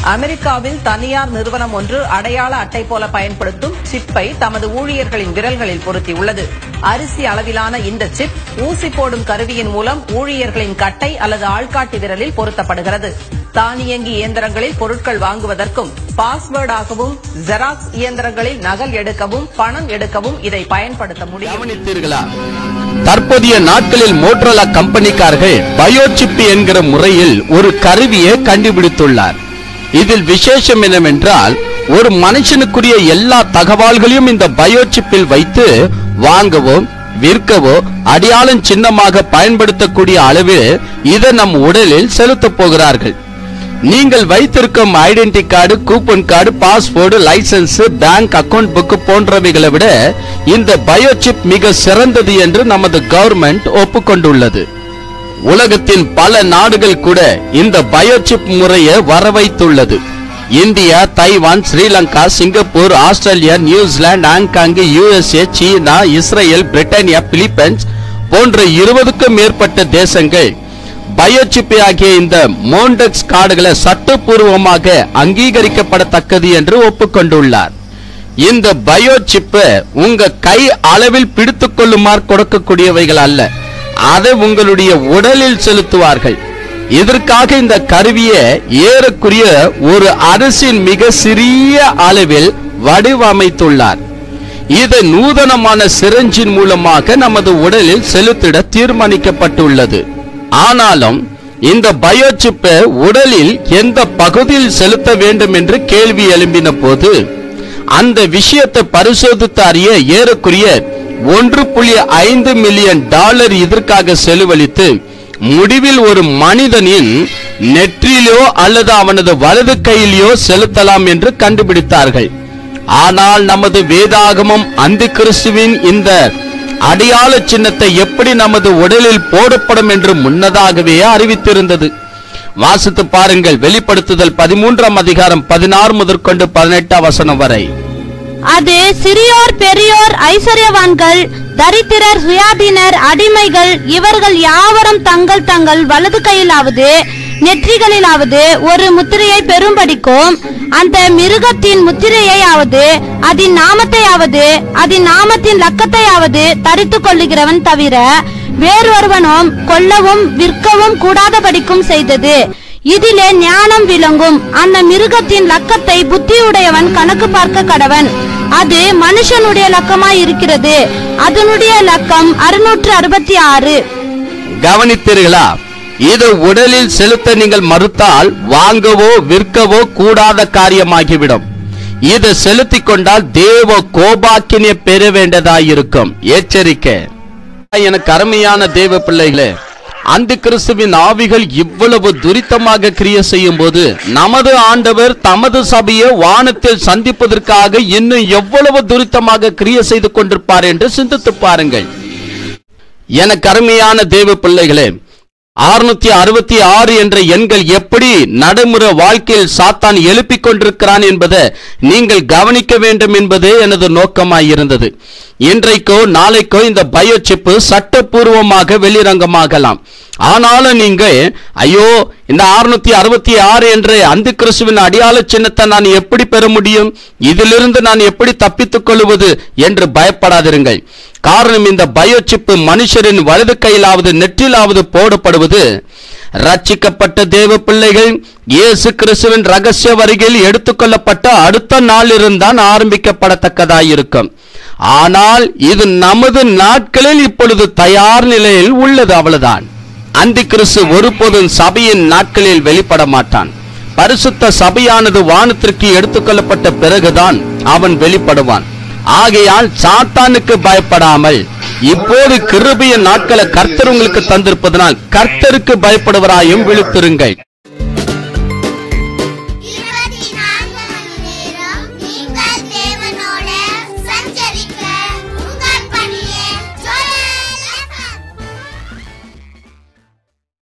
அமெரிக்காவில் தனியார் நிறுவனம் ஒன்று அடையாள அட்டை போல பயன்படுத்தும் சிப்பை தமது ஊழியர்களின் விரல்களில் பொருத்தியுள்ளது அரிசி அளவிலான இந்த சிப் ஊசி போடும் கருவியின் மூலம் ஊழியர்களின் கட்டை அல்லது ஆள்காட்டி விரலில் பொருத்தப்படுகிறது தானியங்கி இயந்திரங்களில் பொருட்கள் வாங்குவதற்கும் பாஸ்வேர்டாகவும் ஜெராக்ஸ் இயந்திரங்களில் நகல் எடுக்கவும் பணம் எடுக்கவும் இதை பயன்படுத்த முடியும் கவனித்தீர்களா தற்போதைய நாட்களில் மோட்ரோலா கம்பெனிக்காரர்கள் பயோசிப் என்கிற முறையில் ஒரு கருவியை கண்டுபிடித்துள்ளார் இதில் விசேஷம் என்னவென்றால் ஒரு மனுஷனுக்குரிய எல்லா தகவல்களையும் இந்த பயோசிப்பில் வைத்து வாங்கவோ விற்கவோ அடையாளம் சின்னமாக பயன்படுத்தக்கூடிய அளவில் இதை நம் உடலில் செலுத்தப் போகிறார்கள் நீங்கள் வைத்திருக்கும் identity card coupon card passport license bank account book போன்றவைகளை விட இந்த பயோசிப் மிக சிறந்தது என்று நமது கவர்மெண்ட் ஒப்புக்கொண்டுள்ளது உலகத்தின் பல நாடுகள் கூட இந்த பயோசிப் முறையை வரவைத்துள்ளது India Taiwan Sri Lanka Singapore Australia New Zealand Hong Kong USA China Israel Britannia Philippines போன்ற இருபதுக்கும் மேற்பட்ட தேசங்கள் பயோசிப் ஆகிய இந்த மோண்டெக்ஸ் கார்டுகளை சட்டப்பூர்வமாக அங்கீகரிக்கப்படத்தக்கது என்று ஒப்புக்கொண்டுள்ளார் இந்த பயோசிப்பை உங்க கை அளவில் பிடித்துக் கொள்ளுமாறு கொடுக்கக்கூடியவைகள் அல்ல அதை உங்களுடைய உடலில் செலுத்துவார்கள் இதற்காக இந்த கருவியை ஏறக்குரிய ஒரு அரசின் மிக சிறிய அளவில் வடிவமைத்துள்ளார் இது நூதனமான சிரஞ்சின் மூலமாக நமது உடலில் செலுத்திட தீர்மானிக்கப்பட்டுள்ளது ஆனாலும் இந்த பயோசிப்பை உடலில் எந்த பகுதியில் செலுத்த வேண்டும் என்று கேள்வி எழும்பின போது அந்த விஷயத்தை பரிசோதித்து அறிய ஏறக்குரிய ஒன்று புள்ளி ஐந்து மில்லியன் டாலர் இதற்காக செலவழித்து முடிவில் ஒரு மனிதனின் நெற்றிலோ அல்லது அவனது வலது கையிலோ செலுத்தலாம் என்று கண்டுபிடித்தார்கள் ஆனால் நமது வேதாகமம் அந்த கிறிஸ்துவின் இந்த அடையாள சின்னத்தை எப்படி நமது உடலில் போடப்படும் என்று முன்னதாகவே அறிவித்திருந்தது வாசித்து பாருங்கள் வெளிப்படுத்துதல் பதிமூன்றாம் அதிகாரம் பதினாறு முதற்கொண்டு பதினெட்டாம் வசனம் வரை அது சிறியோர் பெரியோர் ஐஸ்வர்யவான்கள் தரித்திரர் சுயாதீனர் அடிமைகள் இவர்கள் யாவரும் தங்கள் தங்கள் வலது கையிலாவது நெற்றிகளிலாவது ஒரு முத்திரையை பெறும்படிக்கும் அந்த மிருகத்தின் முத்திரையையாவது அதன் நாமத்தையாவது அதன் நாமத்தின் லக்கத்தையாவது தரித்துக் கொள்ளுகிறவன் தவிர வேறொருவனும் கொல்லவும் விற்கவும் கூடாதபடிக்கும் செய்தது இதிலே ஞானம் விளங்கும் அந்த மிருகத்தின் லக்கத்தை புத்தியுடையவன் கணக்கு பார்க்க கடவன் அது மனுஷனுடைய லக்கமாய் இருக்கிறது அதனுடைய லக்கம் அறுநூற்று அறுபத்தி ஆறு கவனித்தீர்களா இது உடலில் செலுத்த நீங்கள் மறுத்தால் வாங்கவோ விற்கவோ கூடாத காரியமாகிவிடும் இது செலுத்திக் கொண்டால் தேவ கோபாக்கினை பெற வேண்டியதாயிருக்கும் எச்சரிக்கை எனக்கு அருமையான தேவ பிள்ளைகளே அந்த கிறிஸ்துவின் ஆவிகள் இவ்வளவு துரித்தமாக கிரிய செய்யும் போது நமது ஆண்டவர் தமது சபையை வானத்தில் சந்திப்பதற்காக இன்னும் எவ்வளவு துரித்தமாக கிரிய செய்து கொண்டிருப்பார் என்று சிந்தித்து பாருங்கள் எனக்கு அருமையான தேவ பிள்ளைகளே அறுநூத்தி அறுபத்தி ஆறு என்ற எண்கள் எப்படி நடைமுறை வாழ்க்கையில் சாத்தான் எழுப்பிக் கொண்டிருக்கிறான் என்பதை நீங்கள் கவனிக்க வேண்டும் என்பதே எனது நோக்கமாயிருந்தது இன்றைக்கோ நாளைக்கோ இந்த பயோசிப்பு சட்டப்பூர்வமாக வெளிரங்கமாகலாம் ஆனாலும் நீங்க ஐயோ இந்த அறுநூத்தி அறுபத்தி ஆறு என்ற அந்த கிறிஸ்துவின் அடையாள சின்னத்தை நான் எப்படி பெற முடியும் இதிலிருந்து நான் எப்படி தப்பித்துக் கொள்வது என்று பயப்படாதிருங்கள் காரணம் இந்த பயோசிப்பு மனுஷரின் வலது கையிலாவது நெற்றிலாவது போடப்படுவது ரட்சிக்கப்பட்ட தேவ பிள்ளைகள் இயேசு கிறிஸ்துவின் ரகசிய வருகையில் எடுத்துக்கொள்ளப்பட்ட அடுத்த நாளிலிருந்தான் ஆரம்பிக்கப்படத்தக்கதாயிருக்கும் ஆனால் இது நமது நாட்களில் இப்பொழுது தயார் நிலையில் உள்ளது அவ்வளவுதான் அந்த கிறிஸ்து ஒருபோதும் சபையின் நாட்களில் வெளிப்பட மாட்டான் பரிசுத்த சபையானது வானத்திற்கு எடுத்துக்கொள்ளப்பட்ட பிறகுதான் அவன் வெளிப்படுவான் ஆகையால் சாத்தானுக்கு பயப்படாமல் இப்போது கிருபையின் நாட்களை கர்த்தர் உங்களுக்கு தந்திருப்பதனால் கர்த்தருக்கு பயப்படுவராயும் விழித்திருங்கள்